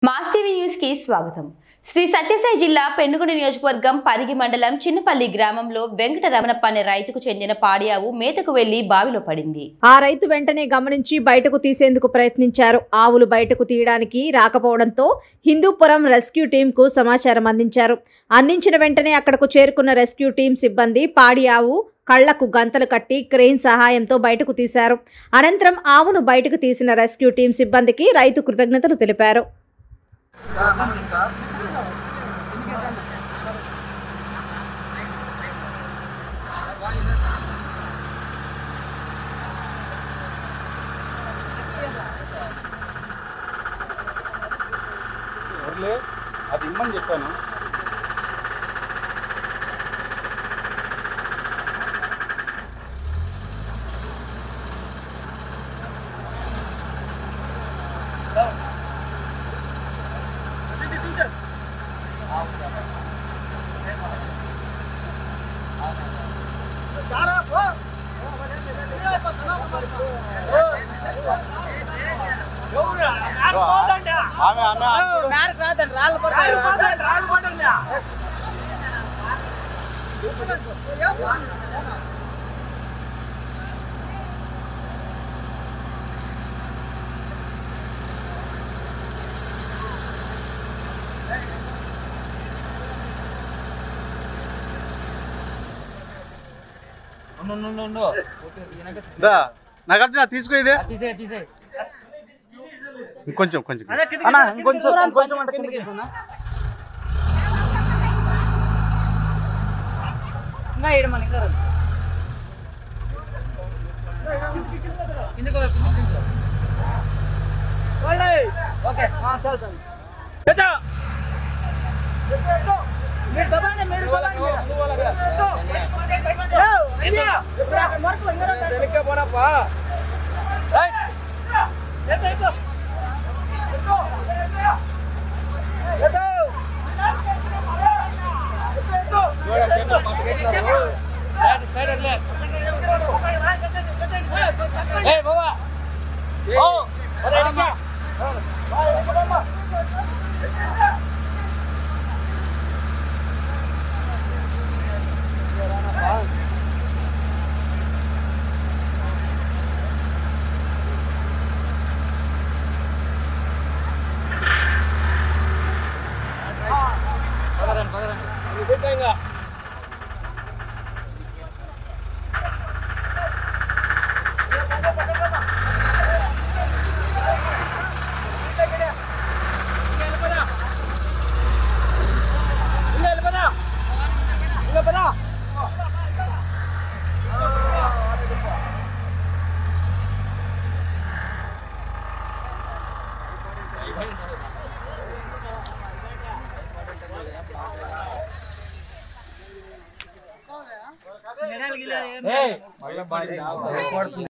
mass TV news కి స్వాగతం శ్రీ సత్యసాయి జిల్లా పెనుగొండ నియోజకవర్గం పరిగి మండలం చిన్నపల్లి గ్రామంలో వెంకట రమణప్ప అనే రైతుకు చెందిన పాడియావు మేతకు వెళ్లి బావిలో పడింది ఆ రైతు వెంటనే గమనించి బయటకు తీసేందుకు ప్రయత్నించారు ఆవులు బయటకు తీయడానికి రాకపోవడంతో హిందూపురం రెస్క్యూ టీంకు సమాచారం అందించారు అందించిన వెంటనే అక్కడకు చేరుకున్న రెస్క్యూ టీం సిబ్బంది పాడి ఆవు కళ్లకు గంతలు కట్టి క్రెయిన్ సహాయంతో బయటకు తీశారు అనంతరం ఆవును బయటకు తీసిన రెస్క్యూ టీం సిబ్బందికి రైతు కృతజ్ఞతలు తెలిపారు ఊర్లే అది ఇమ్మని చెప్పాను ఆమె ఆమె దా నాగార్జున తీసుకో ఇదే ఇంకొంచెం కొంచెం